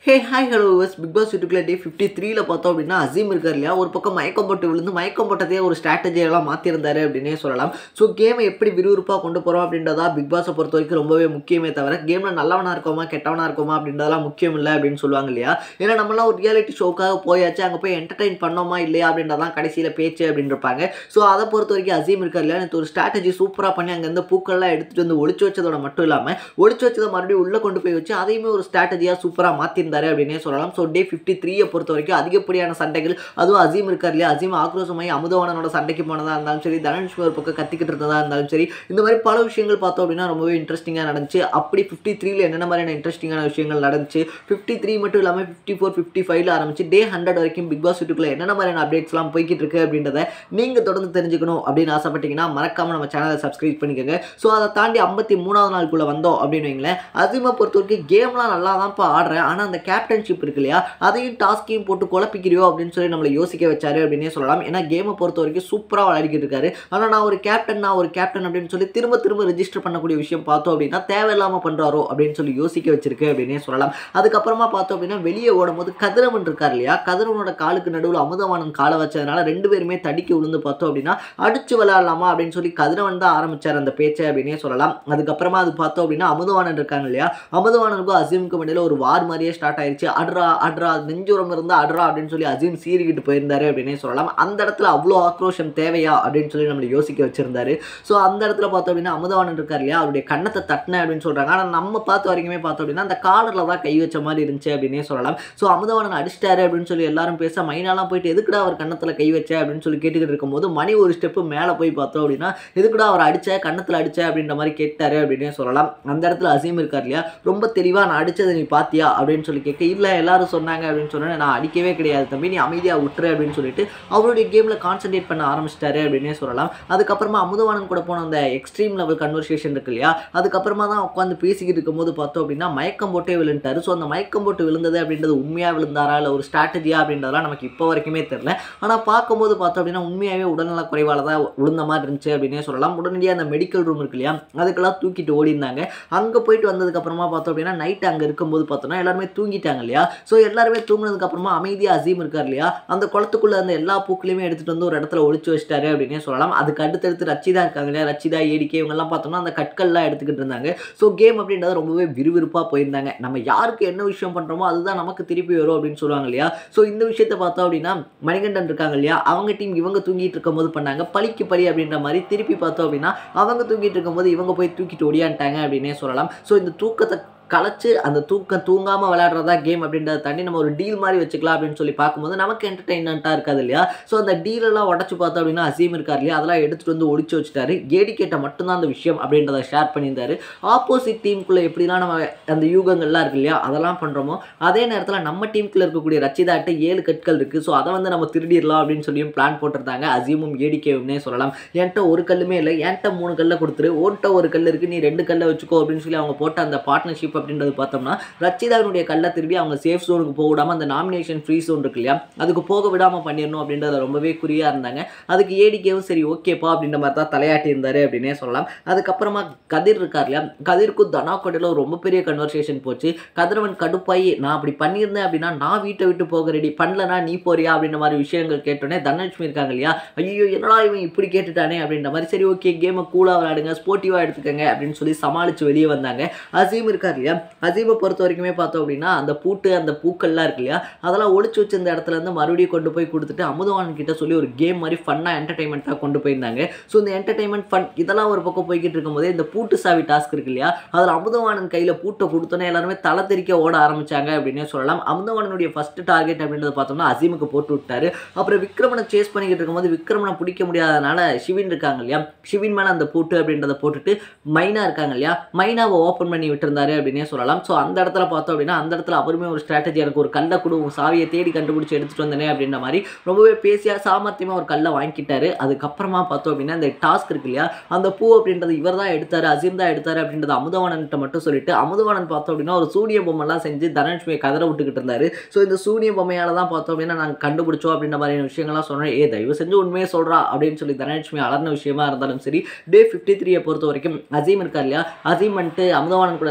ஹே hi hello வஸ் Big Boss யூடியூப்ல day fifty த்ரீல பார்த்தோம் அப்படின்னா அசீம் இருக்கார் இல்லையா ஒரு பக்கம் மயக்கம் போட்டு விழுந்து மயக்கம் போட்டதே ஒரு ஸ்ட்ராட்டஜியெல்லாம் மாற்றிருந்தாரு அப்படின்னே சொல்லலாம் ஸோ கேமை எப்படி விறுவிறுப்பாக கொண்டு போகிறோம் அப்படின்றதா பிக் பாஸை பொறுத்த வரைக்கும் ரொம்பவே முக்கியமே தவிர கேமில் நல்லவனாக இருக்கோமா கெட்டவனாக இருக்கோமா அப்படின்றதெல்லாம் முக்கியம் இல்லை அப்படின்னு சொல்லுவாங்க இல்லையா ஏன்னா நம்மளாம் ஒரு ரியாலிட்டி ஷோக்காக போயாச்சு அங்கே போய் என்டர்டைன் பண்ணோமா இல்லையா அப்படின்றதான் கடைசியில் பேச்சு அப்படின்னு இருப்பாங்க ஸோ அதை பொறுத்த வரைக்கும் அசீம் இருக்கார் இல்லையா நேற்று ஒரு ஸ்ட்ராட்டஜி சூப்பராக பண்ணி அங்கேருந்து பூக்கள்லாம் எடுத்துகிட்டு வந்து ஒளிச்சு வச்சதோட மட்டும் இல்லாமல் ஒளிச்சு வச்சதை மறுபடியும் உள்ளே கொண்டு போய் வச்சு அதையுமே ஒரு ஸ்ட்ராட்டஜியாக சூப்பராக மாற்றிருந்தாரு அப்படின்னே சொல்லலாம் ஸோ டே ஃபிஃப்டி த்ரீயை பொறுத்த வரைக்கும் அதிகப்படியான சண்டைகள் அதுவும் அசீம் இருக்கார் இல்லையா அசீம் ஆக்ரோஷமாயி அமுதவானனோட சண்டைக்கு போனதாக இருந்தாலும் சரி தனுஷ் ஒரு பக்கம் கத்திக்கிட்டு இருந்ததா இருந்தாலும் சரி இந்த மாதிரி பல விஷயங்கள் பார்த்தோம் அப்படின்னா ரொம்பவே இன்ட்ரெஸ்டிங்காக நடந்துச்சு அப்படி ஃபிஃப்டி த்ரீல என்னென்ன மாதிரியான இன்ட்ரெஸ்டிங்கான விஷயங்கள் நடந்துச்சு ஃபிஃப்டி த்ரீ மட்டும் இல்லாமல் ஃபிஃப்டி ஃபோர் ஃபிஃப்டி ஃபைவ்ல ஆரம்பிச்சு டே ஹண்ட்ரட் வரைக்கும் பிக் பாஸ் யூடியூப்ல என்னென்ன மாதிரியான அப்டேட்ஸ்லாம் போய்கிட்டு இருக்கு அப்படின்றத நீங்கள் தொடர்ந்து தெரிஞ்சுக்கணும் அப்படின்னு ஆசைப்பட்டீங்கன்னா மறக்காம நம்ம சேனலை சப்ஸ்கிரைப் பண்ணிக்கோங்க ஸோ அதை தாண்டி ஐம்பத்தி மூணாவது நாளுக்குள்ளே வந்தோம் அப்படின்னு வைங்களேன் அசீமை பொறுத்த வரைக்கும் கேம்லாம் நல்லா தான்ப்பா ஆடுறேன் ஆனால் அந்த கேப்டன்ஷிப் இருக்கு இல்லையா அதையும் டாஸ்கையும் போட்டு குழப்பிக்கிறியோ அப்படின்னு சொல்லி நம்மளை யோசிக்க வச்சாரு அப்படின்னே சொல்லலாம் ஏன்னா கேமை பொறுத்த வரைக்கும் சூப்பராக விளையாடிக்கிட்டு இருக்காரு ஆனால் நான் ஒரு கேப்டன் நான் ஒரு கேப்டன் அப்படின்னு சொல்லி திரும்ப திரும்ப ரெஜிஸ்டர் பண்ணக்கூடிய விஷயம் பார்த்தோம் அப்படின்னா தேவையில்லாமல் பண்ணுறாரோ அப்படின்னு சொல்லி யோசிக்க வச்சிருக்கு அப்படின்னே சொல்லலாம் அதுக்கப்புறமா பார்த்தோம் அப்படின்னா வெளியே ஓடும்போது கதிரவன் இருக்கார் இல்லையா கதிரவனோட காலுக்கு நடுவில் அமுதவானன் காலை வச்சதுனால ரெண்டு பேருமே தடிக்கி விழுந்து பார்த்தோம் அப்படின்னா அடிச்சு விளையாடலாமா அப்படின்னு சொல்லி கதிரவன் தான் ஆரம்பிச்சார் அந்த பேச்சை அப்படின்னே சொல்லலாம் அதுக்கப்புறமா அது பார்த்தோம் அப்படின்னா அமுதவானன் இருக்காங்க இல்லையா அமுதவானனுக்கும் அசீமுக்கும் இடையில ஒரு வார் மாதிரியே ஸ்டார்ட் ஆயிடுச்சு அட்ரா அட்ரா நெஞ்சுரம் இருந்தா அட்ரா அப்படின்னு சொல்லி அசீம் சீறிக்கிட்டு போயிருந்தாரு அப்படின்னே சொல்லலாம் அந்த இடத்துல அவ்வளோ ஆக்ரோஷம் தேவையா அப்படின்னு சொல்லி நம்மளை யோசிக்க வச்சிருந்தாரு ஸோ அந்த இடத்துல பார்த்தோம் அப்படின்னா அமுதவானன் இருக்கார் இல்லையா அவருடைய கண்ணத்தை தட்டின அப்படின்னு சொல்றாங்க ஆனால் நம்ம பார்த்த வரைக்குமே பார்த்தோம் அப்படின்னா அந்த காலரில் தான் கை வச்ச மாதிரி இருந்துச்சு அப்படின்னே சொல்லலாம் ஸோ அமுதவானன் அடிச்சிட்டாரு அப்படின்னு சொல்லி எல்லாரும் பேச மைனாலாம் போயிட்டு எதுக்குடா அவர் கண்ணத்தில் கை வச்ச அப்படின்னு சொல்லி கேட்டுக்கிட்டு இருக்கும்போது மணி ஒரு ஸ்டெப்பு மேலே போய் பார்த்தோம் அப்படின்னா எதுக்குடா அவர் அடிச்ச கண்ணத்தில் அடிச்ச அப்படின்ற மாதிரி கேட்டாரு அப்படின்னே சொல்லலாம் அந்த இடத்துல அசீம் இருக்கார் இல்லையா ரொம்ப தெளிவாக நான் அடிச்சதை நீ பாத்தியா அப்படின்னு சொல்லி கேட்க இல்லை எல்லாரும் சொன்னாங்க அப்படின்னு சொன்னேன் நான் அடிக்கவே கிடையாது தம்பி நீ அமைதியாக விட்டுரு அப்படின்னு சொல்லிட்டு அவருடைய கேமில் கான்சென்ட்ரேட் பண்ண ஆரம்பிச்சிட்டாரு அப்படின்னே சொல்லலாம் அதுக்கப்புறமா அமுதவானன் கூட போன அந்த எக்ஸ்ட்ரீம் லெவல் கன்வர்சேஷன் இருக்கு இல்லையா அதுக்கப்புறமா தான் உட்காந்து பேசிக்கிட்டு இருக்கும்போது பார்த்தோம் அப்படின்னா மயக்கம் போட்டே விழுந்துட்டாரு ஸோ அந்த மயக்கம் போட்டு விழுந்தது அப்படின்றது உண்மையாக விழுந்தாரா இல்லை ஒரு ஸ்ட்ராட்டஜியா அப்படின்றதெல்லாம் நமக்கு இப்போ வரைக்குமே தெரியல ஆனால் பார்க்கும்போது பார்த்தோம் அப்படின்னா உண்மையாகவே உடல்நல குறைவால தான் விழுந்த மாதிரி இருந்துச்சு அப்படின்னே சொல்லலாம் உடனடியாக அந்த மெடிக்கல் ரூம் இருக்கு இல்லையா அதுக்கெல்லாம் தூக்கிட்டு ஓடி இருந்தாங்க அங்கே போயிட்டு வந்ததுக்கப்புறமா பார்த்தோம் அப்படின்னா நைட் அங்கே இருக்கும்போது பார்த்தோம்னா எல்லாருமே தூங்கிட்டாங்க இல்லையா ஸோ எல்லாருமே தூங்கினதுக்கு அப்புறமா அமைதியாக அசீம் இருக்கார் இல்லையா அந்த குளத்துக்குள்ள அந்த எல்லா பூக்களையுமே எடுத்துட்டு வந்து ஒரு இடத்துல ஒளிச்சு வச்சிட்டாரு அப்படின்னே சொல்லலாம் அதுக்கு அடுத்தடுத்து ரச்சிதா இருக்காங்க இல்லையா ரச்சிதா ஏடிக்கே இவங்கெல்லாம் பார்த்தோம்னா அந்த கற்கள்லாம் எடுத்துக்கிட்டு இருந்தாங்க ஸோ கேம் அப்படின்றது ரொம்பவே விறுவிறுப்பாக போயிருந்தாங்க நம்ம யாருக்கு என்ன விஷயம் பண்ணுறோமோ அதுதான் நமக்கு திருப்பி வரும் அப்படின்னு சொல்லுவாங்க இல்லையா ஸோ இந்த விஷயத்தை பார்த்தோம் அப்படின்னா மணிகண்டன் இருக்காங்க இல்லையா அவங்க டீம் இவங்க தூங்கிட்டு இருக்கும்போது பண்ணாங்க பழிக்கு பழி அப்படின்ற மாதிரி திருப்பி பார்த்தோம் அப்படின்னா அவங்க தூங்கிட்டு இருக்கும்போது இவங்க போய் தூக்கிட்டு ஓடியான்ட்டாங்க அப்படின்னே சொல்லலாம் ஸோ இந்த தூக்கத்தை கலைச்சு அந்த தூக்கம் தூங்காமல் விளையாடுறதா கேம் அப்படின்றத தாண்டி நம்ம ஒரு டீல் மாதிரி வச்சுக்கலாம் அப்படின்னு சொல்லி பார்க்கும்போது நமக்கு என்டர்டெயின்மெண்ட்டாக இருக்காது இல்லையா ஸோ அந்த டீலெல்லாம் உடச்சு பார்த்தோம் அப்படின்னா அசீம் இருக்கார் இல்லையா அதெல்லாம் எடுத்துகிட்டு வந்து ஒழிச்சு வச்சுட்டாரு ஏடிக்கேட்ட மட்டும்தான் அந்த விஷயம் அப்படின்றத ஷேர் பண்ணியிருந்தாரு ஆப்போசிட் டீமுக்குள்ளே எப்படிலாம் நம்ம அந்த யூகங்கள்லாம் இருக்கு இல்லையா அதெல்லாம் பண்ணுறோமோ அதே நேரத்தில் நம்ம டீமுக்குள்ள இருக்கக்கூடிய ரச்சிதாட்ட ஏழு கற்கள் இருக்குது ஸோ அதை வந்து நம்ம திருடிடலாம் அப்படின்னு சொல்லியும் பிளான் போட்டிருந்தாங்க அசீமும் ஏடிக்கேவும்னே சொல்லலாம் என்கிட்ட ஒரு கல்லுமே இல்லை என்கிட்ட மூணு கல்லை கொடுத்துரு ஓன்ட்ட ஒரு கல் இருக்குது நீ ரெண்டு கல்லை வச்சுக்கோ அப்படின்னு சொல்லி அவங்க போட்ட அந்த பார்ட்னர்ஷிப் அப்படின்றது பார்த்தோம்னா ரச்சிதாவினுடைய கல்லை திரும்பி அவங்க சேஃப் ஜோனுக்கு போக விடாமல் அந்த நாமினேஷன் ஃப்ரீ ஜோன் இருக்கு இல்லையா அதுக்கு போக விடாமல் பண்ணிடணும் அப்படின்றத ரொம்பவே குறியாக இருந்தாங்க அதுக்கு ஏடிக்கேவும் சரி ஓகேப்பா அப்படின்ற மாதிரி தான் தலையாட்டி இருந்தார் அப்படின்னே சொல்லலாம் அதுக்கப்புறமா கதிர் இருக்கார் இல்லையா கதிர்க்கும் தனா கொடையில் ஒரு ரொம்ப பெரிய கன்வர்சேஷன் போச்சு கதிரவன் கடுப்பாயி நான் அப்படி பண்ணியிருந்தேன் அப்படின்னா நான் வீட்டை விட்டு போக ரெடி பண்ணலனா நீ போறியா அப்படின்ற மாதிரி விஷயங்கள் கேட்டோன்னே தனலட்சுமி இருக்காங்க இல்லையா ஐயோ என்னடா இவன் இப்படி கேட்டுட்டானே அப்படின்ற மாதிரி சரி ஓகே கேமை கூலாக விளையாடுங்க ஸ்போர்ட்டிவாக எடுத்துக்கங்க அப்படின்னு சொல்லி சமாளித்து வெளியே வந்தாங்க அசீம் இருக்கார் இல்லையா அசீமை பொறுத்த வரைக்குமே பார்த்தோம் அப்படின்னா அந்த பூட்டு அந்த பூக்கள்லாம் இருக்கு இல்லையா அதெல்லாம் ஒளிச்சு வச்சிருந்த இடத்துல இருந்து மறுபடியும் கொண்டு போய் கொடுத்துட்டு அமுதவான் கிட்ட சொல்லி ஒரு கேம் மாதிரி ஃபன்னாக என்டர்டைன்மெண்ட்டாக கொண்டு போயிருந்தாங்க ஸோ இந்த என்டர்டைன்மெண்ட் ஃபன் இதெல்லாம் ஒரு பக்கம் போய்கிட்டு இருக்கும்போது இந்த பூட்டு சாவி டாஸ்க் இருக்கு இல்லையா அதில் அமுதவானன் கையில் பூட்டை கொடுத்தோன்னே எல்லாருமே தலை தெறிக்க ஓட ஆரம்பிச்சாங்க அப்படின்னே சொல்லலாம் அமுதவானனுடைய ஃபர்ஸ்ட் டார்கெட் அப்படின்றத பார்த்தோம்னா அசீமுக்கு போட்டு விட்டாரு அப்புறம் விக்ரமனை சேஸ் பண்ணிக்கிட்டு இருக்கும்போது விக்ரமனை பிடிக்க முடியாதனால சிவின் இருக்காங்க இல்லையா சிவின் மேலே அந்த பூட்டு அப்படின்றத போட்டுட்டு மைனா இருக்காங்க இல்லையா மைனாவை ஓப்பன் பண்ணி விட்டுருந்தாரு அப்படின்னே சொல்லலாம் ஸோ அந்த இடத்துல பார்த்தோம் அப்படின்னா அந்த இடத்துல அவருமே ஒரு ஸ்ட்ராட்டஜி எனக்கு ஒரு கல்லை கொடு உன் சாவியை தேடி கண்டுபிடிச்சி எடுத்துகிட்டு வந்தனே அப்படின்ற மாதிரி ரொம்பவே பேசியா சாமர்த்தியமாக ஒரு கல்லை வாங்கிக்கிட்டாரு அதுக்கப்புறமா பார்த்தோம் அப்படின்னா இந்த டாஸ்க் இருக்கு இல்லையா அந்த பூ அப்படின்றது இவர் தான் எடுத்தாரு அசீம் தான் எடுத்தாரு அப்படின்றது அமுதவானன்ட்ட மட்டும் சொல்லிட்டு அமுதவானன் பார்த்தோம் அப்படின்னா ஒரு சூரிய பொம்மைலாம் செஞ்சு தனலட்சுமியை கதற விட்டுக்கிட்டு இருந்தாரு ஸோ இந்த சூரிய பொம்மையால தான் பார்த்தோம் அப்படின்னா நாங்கள் கண்டுபிடிச்சோம் அப்படின்ற மாதிரியான விஷயங்கள்லாம் சொன்னேன் ஏ தயவு செஞ்சு உண்மையே சொல்றா அப்படின்னு சொல்லி தனலட்சுமி அலர்ன விஷயமா இருந்தாலும் சரி டே ஃபிஃப்டி த்ரீயை பொறுத்த வரைக்கும் அசீம் இருக்கா இல்லையா அசீம் வந்துட்டு அமுதவானன் கூட நிறைய சண்டை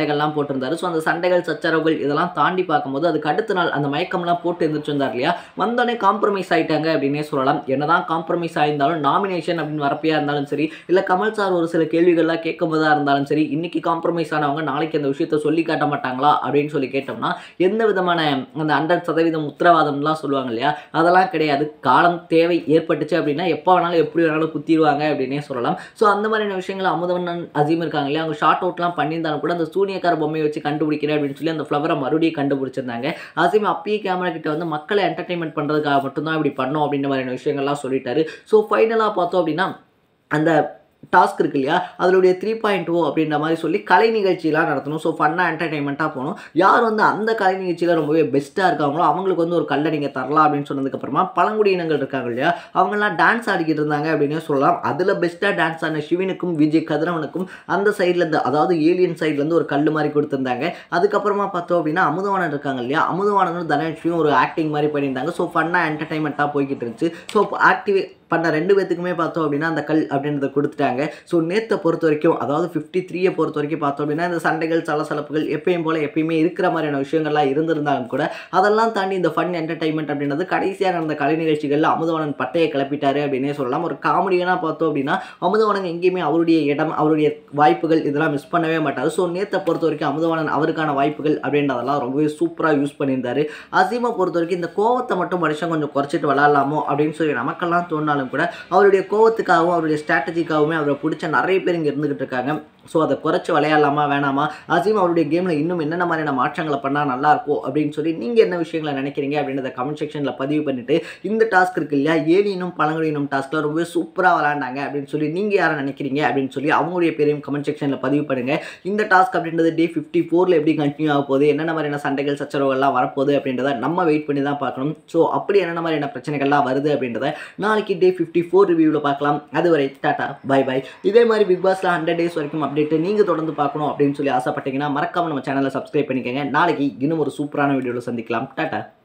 சண்டைகள்லாம் போட்டிருந்தாரு ஸோ அந்த சண்டைகள் சச்சரவுகள் இதெல்லாம் தாண்டி பார்க்கும்போது அதுக்கு அடுத்த நாள் அந்த மயக்கம்லாம் போட்டு இருந்துச்சிருந்தார் இல்லையா வந்தோடனே காம்ப்ரமைஸ் ஆயிட்டாங்க அப்படின்னே சொல்லலாம் என்னதான் காம்ப்ரமைஸ் ஆயிருந்தாலும் நாமினேஷன் அப்படின்னு வரப்பையா இருந்தாலும் சரி இல்லை கமல் சார் ஒரு சில கேள்விகள்லாம் கேட்கும் போதா இருந்தாலும் சரி இன்னைக்கு காம்ப்ரமைஸ் ஆனவங்க நாளைக்கு அந்த விஷயத்த சொல்லி காட்ட மாட்டாங்களா அப்படின்னு சொல்லி கேட்டோம்னா எந்த விதமான அந்த ஹண்ட்ரட் சதவீதம் உத்தரவாதம்லாம் சொல்லுவாங்க இல்லையா அதெல்லாம் கிடையாது காலம் தேவை ஏற்பட்டுச்சு அப்படின்னா எப்போ வேணாலும் எப்படி வேணாலும் குத்திடுவாங்க அப்படின்னே சொல்லலாம் ஸோ அந்த மாதிரியான விஷயங்கள் அமுதவண்ணன் அசீம் இருக்காங்க இல்லையா அவங்க ஷார்ட் அவுட்லாம் பண்ணியிருந்தாலும் கூட அந்த சூனியக்கார பொம்மையை வச்சு கண்டுபிடிக்கிறேன் அப்படின்னு சொல்லி அந்த ஃப்ளவரை மறுபடியும் கண்டுபிடிச்சிருந்தாங்க அசீம் அப்பயே கேமரா கிட்ட வந்து மக்களை என்டர்டைன்மெண்ட் பண்ணுறதுக்காக மட்டும்தான் இப்படி பண்ணோம் அப்படின்ற மாதிரியான விஷயங்கள்லாம் சொல்லிட்டாரு ஸோ ஃபைனலாக பார்த்தோம் அப்படின்னா அந்த டாஸ்க் இருக்கு இல்லையா அதனுடைய த்ரீ பாயிண்ட் ஓ அப்படின்ற மாதிரி சொல்லி கலை நிகழ்ச்சியெலாம் நடத்தணும் ஸோ ஃபன்னாக என்டர்டைன்மெண்ட்டாக போகணும் யார் வந்து அந்த கலை நிகழ்ச்சியில் ரொம்பவே பெஸ்ட்டாக இருக்காங்களோ அவங்களுக்கு வந்து ஒரு கல்லை நீங்கள் தரலாம் அப்படின்னு சொன்னதுக்கப்புறமா பழங்குடியினங்கள் இருக்காங்க இல்லையா அவங்கெல்லாம் டான்ஸ் ஆடிக்கிட்டு இருந்தாங்க அப்படின்னே சொல்லலாம் அதில் பெஸ்ட்டாக டான்ஸ் ஆன சிவனுக்கும் விஜய் கதிரவனுக்கும் அந்த சைட்லேருந்து அதாவது ஏலியன் சைட்லேருந்து ஒரு கல் மாதிரி கொடுத்துருந்தாங்க அதுக்கப்புறமா பார்த்தோம் அப்படின்னா அமுதவாணன் இருக்காங்க இல்லையா அமுதவாணனும் தனலட்சுமியும் ஒரு ஆக்டிங் மாதிரி பண்ணியிருந்தாங்க ஸோ ஃபன்னாக என்டர்டைன்மெண்ட்டாக போய்கிட்டு இருந்துச்சு ஸோ ஆக்டிவ் பண்ண ரெண்டு பேத்துக்குமே பார்த்தோம் அப்படின்னா அந்த கல் அப்படின்றத கொடுத்துட்டாங்க ஸோ நேற்றை பொறுத்த வரைக்கும் அதாவது ஃபிஃப்டி த்ரீயை பொறுத்த வரைக்கும் பார்த்தோம் அப்படின்னா இந்த சண்டைகள் சலசலப்புகள் எப்பயும் போல் எப்பயுமே இருக்கிற மாதிரியான விஷயங்கள்லாம் இருந்திருந்தாலும் கூட அதெல்லாம் தாண்டி இந்த ஃபன் என்டர்டைன்மெண்ட் அப்படின்றது கடைசியாக நடந்த கலை நிகழ்ச்சிகளில் அமுதவனன் பட்டையை கிளப்பிட்டாரு அப்படின்னே சொல்லலாம் ஒரு காமெடியனாக பார்த்தோம் அப்படின்னா அமுதவனன் எங்கேயுமே அவருடைய இடம் அவருடைய வாய்ப்புகள் இதெல்லாம் மிஸ் பண்ணவே மாட்டார் ஸோ நேற்றை பொறுத்த வரைக்கும் அமுதவனன் அவருக்கான வாய்ப்புகள் அப்படின்றதெல்லாம் ரொம்பவே சூப்பராக யூஸ் பண்ணியிருந்தாரு அசீமை பொறுத்த வரைக்கும் இந்த கோவத்தை மட்டும் மனுஷன் கொஞ்சம் குறைச்சிட்டு விளாட்லாமோ அப்படின்னு சொல்லி நமக்கெல்லாம் தோணாலும் கூட அவருடைய கோவத்துக்காகவும் அவருடைய ஸ்ட்ராட்டஜிக்காகவுமே அவரை பிடிச்ச நிறைய பேர் இங்கே இருந்துகிட்டு இருக்காங்க ஸோ அதை குறைச்சி விளையாடலாமா வேணாமா அசீம் அவருடைய கேமில் இன்னும் என்னென்ன மாதிரியான மாற்றங்களை பண்ணால் நல்லாயிருக்கும் அப்படின்னு சொல்லி நீங்கள் என்ன விஷயங்களை நினைக்கிறீங்க அப்படின்றத கமெண்ட் செக்ஷனில் பதிவு பண்ணிவிட்டு இந்த டாஸ்க் இருக்கு இல்லையா ஏலியனும் பழங்குடியினும் டாஸ்க்கில் ரொம்பவே சூப்பராக விளாண்டாங்க அப்படின்னு சொல்லி நீங்கள் யாரை நினைக்கிறீங்க அப்படின்னு சொல்லி அவங்களுடைய பேரையும் கமெண்ட் செக்ஷனில் பதிவு பண்ணுங்கள் இந்த டாஸ்க் அப்படின்றது டே ஃபிஃப்டி ஃபோரில் எப்படி கண்டினியூ ஆக போகுது என்னென்ன மாதிரியான சண்டைகள் சச்சரவுகள்லாம் வரப்போகுது அப்படின்றத நம்ம வெயிட் பண்ணி தான் பார்க்கணும் ஸோ அப்படி என்னென்ன மாதிரியான பிரச்சனைகள்லாம் வருது அப்படின்றத நாளைக்கு டே ஃபிஃப்டி ஃபோர் ரிவ்யூவில் பார்க்கலாம் அதுவரை டாட்டா பை பை இதே மாதிரி பிக் பாஸில் ஹண்ட்ரட் டேஸ் வரைக்கும் அப்டேட்டு நீங்கள் தொடர்ந்து பார்க்கணும் அப்படின்னு சொல்லி ஆசைப்பட்டீங்கன்னா மறக்காம நம்ம சேனலை சப்ஸ்கிரைப் பண்ணிக்கோங்க நாளைக்கு இன்னும் ஒரு சூப்பரான வீடியோவில் சந்திக்கலாம் டாட்டா